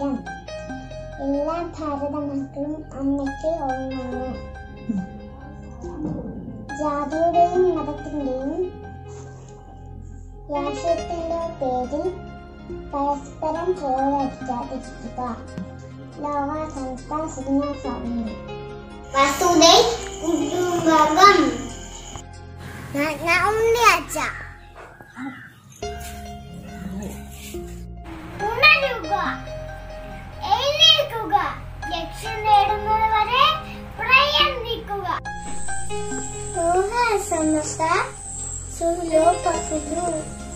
നമസ്കാരം എല്ലാ ഭാരത മക്കളും അമ്മയ്ക്ക് ഓർമ്മയാണ് ജാതിയുടെയും മതത്തിന്റെയും രാഷ്ട്രീയത്തിന്റെ പേരിൽ പരസ്പരം പോരടിക്കാതിരിക്കുക ലോക സംസ്ഥാന സുദിനാചാരണ വസുദൈ കുടുംബകം ഉണ്ണിയാച്ച ഉണരുക എഴുന്നേൽക്കുക ലക്ഷ്യം നേടുന്നത് വരെ പ്രയത്നിക്കുക സമസ്ത സുലോ പസുലു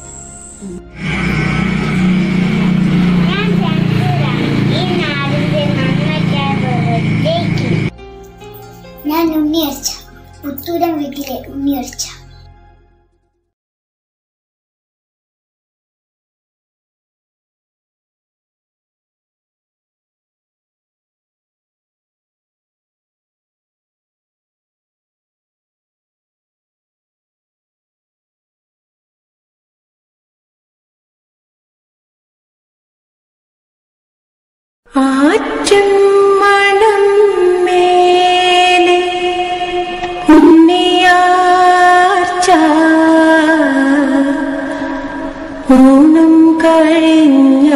ഞാൻ ചന്ദ്രനാണ്. ഈ നാടിന്റെ നന്മയ്ക്കായി പ്രവർത്തിക്കും. ഞാൻ ഉണ്ണിയർച്ച പുത്തൂരം വീട്ടിലെ ഉണ്ണിയർച്ച ആറ്റുമണം മേലെ ഉണ്ണിയാർച്ച ഊണം കഴിഞ്ഞ